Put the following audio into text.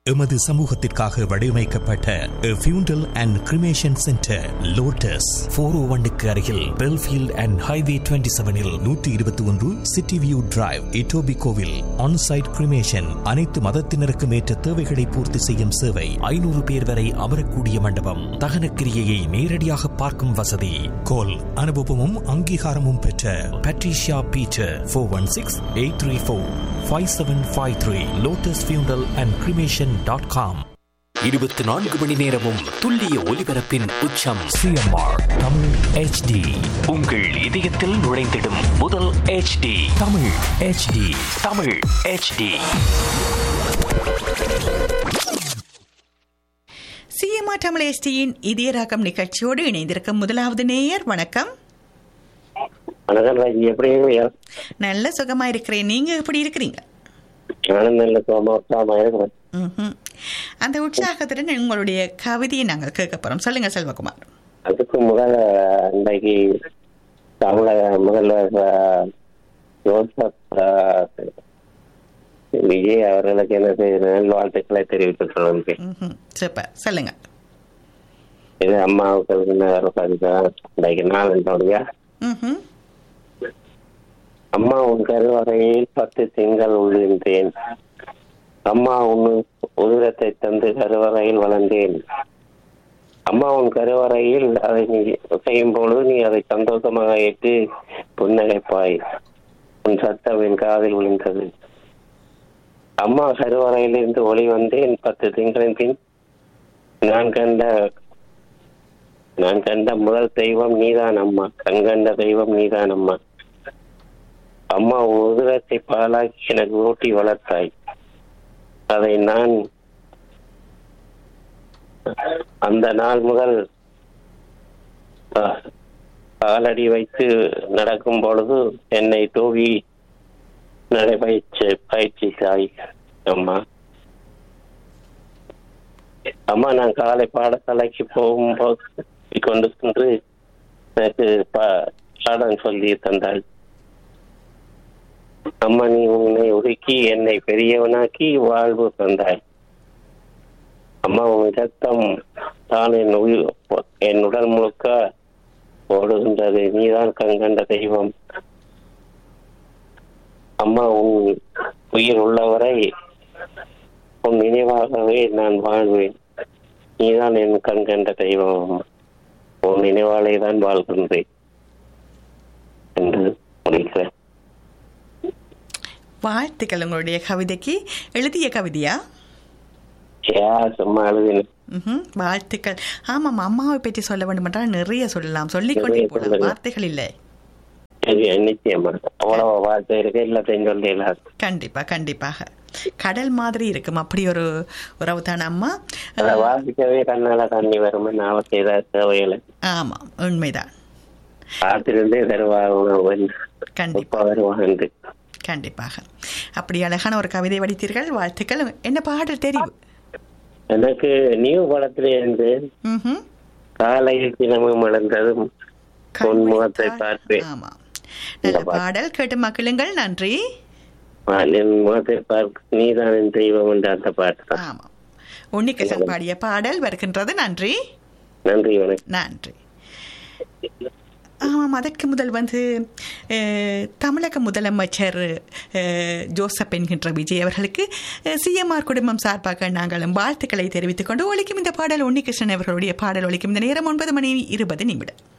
எமது சமூகத்திற்காக வடிவமைக்கப்பட்ட funeral and cremation centre Lotus four o ஒன்னுக்கு அருகில் பெல்ஃபீல்ட் அண்ட் ஹைவே டுவெண்ட்டி செவனில் நூற்றி இருபத்தி ஒன்று சிட்டி வியூ டிரைவ் இட்டோபி கோவில் ஆன்சைட் கிரிமேஷன் அனைத்து மதத்தினருக்கும் ஏற்ற தேவைகளை பூர்த்தி செய்யும் சேவை ஐநூறு பேர் வரை அமரக்கூடிய மண்டபம் தகனக்கிரியையை நேரடியாக பார்க்கும் வசதி கோல் அனுபவமும் அங்கீகாரமும் பெற்ற Patricia Beecher four one six eight three four five seven five three Lotus funeral and cremation dot com இருபத்தி நான்கு மணி நேரமும் துல்லிய ஒலிபரப்பின் உச்சம் சிஎம்ஆர் தமிழ் ஹெச்டி உங்கள் இதயத்தில் நுழைந்திடும் முதல் HD Tamil HD Tamil HD சிஎம்ஆ தமிழ் எஸ்டியின் இதய ராகம் நிகழ்ச்சியோடு இணைந்திருக்கும் முதலாவது நேயர் வணக்கம் வணக்கம் ராஜி எப்படி இருக்கீங்க நல்ல சுகமா இருக்கிறேன் நீங்க எப்படி இருக்கிறீங்க நானும் நல்ல சோமா உற்சாகமா இருக்கிறேன் ம்ஹும். அந்த உற்சாகத்துடன் உங்களுடைய கவிதையை நாங்கள் கேட்க போறோம் சொல்லுங்க செல்வகுமார் அதுக்கு முதல்ல இன்றைக்கு தமிழக முதல்வர் அஹ், ஜோசப் அஹ், விஜய் அவர்களுக்கு எனது நல்வாழ்த்துக்களை தெரிவித்துக் கொள்கிறேன் ம்ஹும். சூப்பர் சொல்லுங்க இது அம்மாவுக்கு பதிதான் இன்றைக்கு நாள் என்னுடைய ம்ஹும். அம்மா உன் கருவறையில் பத்து திங்கள் உள்ளிருந்தேன் அம்மா உன் உதிரத்தை தந்து கருவறையில் வளர்ந்தேன் அம்மா உன் கருவறையில் அதை நீ செய்யும் பொழுது நீ அதை சந்தோஷமாக ஏற்று புன்னகைப்பாய் உன் சத்தம் என் காதில் விழுந்தது அம்மா கருவறையிலிருந்து ஒளி வந்தேன் பத்து திங்களின் பின் நான் கண்ட நான் கண்ட முதல் தெய்வம் நீதான் அம்மா கண்கண்ட தெய்வம் நீதான் அம்மா அம்மா உன் உதிரத்தை பாலாக்கி எனக்கு ஊட்டி வளர்த்தாய் அதை நான் அந்த நாள் முதல் அஹ், காலடி வைத்து நடக்கும் பொழுது என்னை தூவி நடைபயிற்சி பயிற்சி தாய் அம்மா அம்மா நான் காலை பாடசாலைக்கு போகும்போது கொண்டு சென்று எனக்கு பா- பாடம் சொல்லி தந்தாள் அம்மா நீ உன்னை ஒதுக்கி என்னை பெரியவனாக்கி வாழ்வு தந்தாய் அம்மா உன் ரத்தம் தான் என் உயிர் என் உடல் முழுக்க ஓடுகின்றது நீதான் கண்கண்ட தெய்வம் அம்மா உன் உயிர் உள்ளவரை உன் நினைவாகவே நான் வாழ்வேன் நீதான் என் கண்கண்ட தெய்வம் அம்மா. உன் நினைவாலே தான் வாழ்கின்றேன் என்று முடிக்கிறேன் வாழ்த்துக்கள் உங்களுடைய கவிதைக்கு எழுதிய கவிதையா ஏ சும்மா எழுதினேன் ம்ஹும். வாழ்த்துக்கள் ஆமாம் அம்மாவை பற்றி சொல்ல வேண்டும் என்றால் நிறைய சொல்லலாம் சொல்லிக்கொண்டே நிறைய போகலாம் சொல்லலாம். வார்த்தைகள் இல்லை சரி நிச்சயமா அவ்வளவு வார்த்தை இருக்கு எல்லாத்தையும் சொல்லிடலாம் கண்டிப்பா கண்டிப்பாக கடல் மாதிரி இருக்கும் அப்படி ஒரு உறவு தான் அம்மா அதை வாசிக்கவே கண்ணால தண்ணி வரும்னு அவசியம் ஏதாவது தேவையில்லை ஆமாம் உண்மைதான் காத்திருந்தே தருவாங்க கண்டிப்பா வருவாங்க கண்டிப்பாக அப்படி அழகான ஒரு கவிதை வடித்தீர்கள் வாழ்த்துக்கள் என்ன பாடல் தெரிவு எனக்கு நியூ படத்துல இருந்து ம்ஹும். காலையில் தினமும் இழந்ததும் உன் முகத்தை பார்ப்பேன் ஆமா நல்ல பாடல் கேட்டு மக்களுங்கள் நன்றி என் முகத்தை பார்க்க நீதான் என் தெய்வம் என்ற அந்த பாட்டு தான் ஆமா உன்னிகிருஷ்ணன் பாடிய பாடல் வருகின்றது நன்றி நன்றி வணக்கம் நன்றி ஆமாம் அதற்கு முதல் வந்து அஹ், தமிழக முதலமைச்சர் அஹ், ஜோசப் என்கின்ற விஜய் அவர்களுக்கு சிஎம்ஆர் குடும்பம் சார்பாக நாங்களும் வாழ்த்துக்களை தெரிவித்துக் கொண்டு ஒழிக்கும் இந்த பாடல் உன்னிகிருஷ்ணன் அவர்களுடைய பாடல் ஒழிக்கும் இந்த நேரம் ஒன்பது மணி இருபது நிமிடம்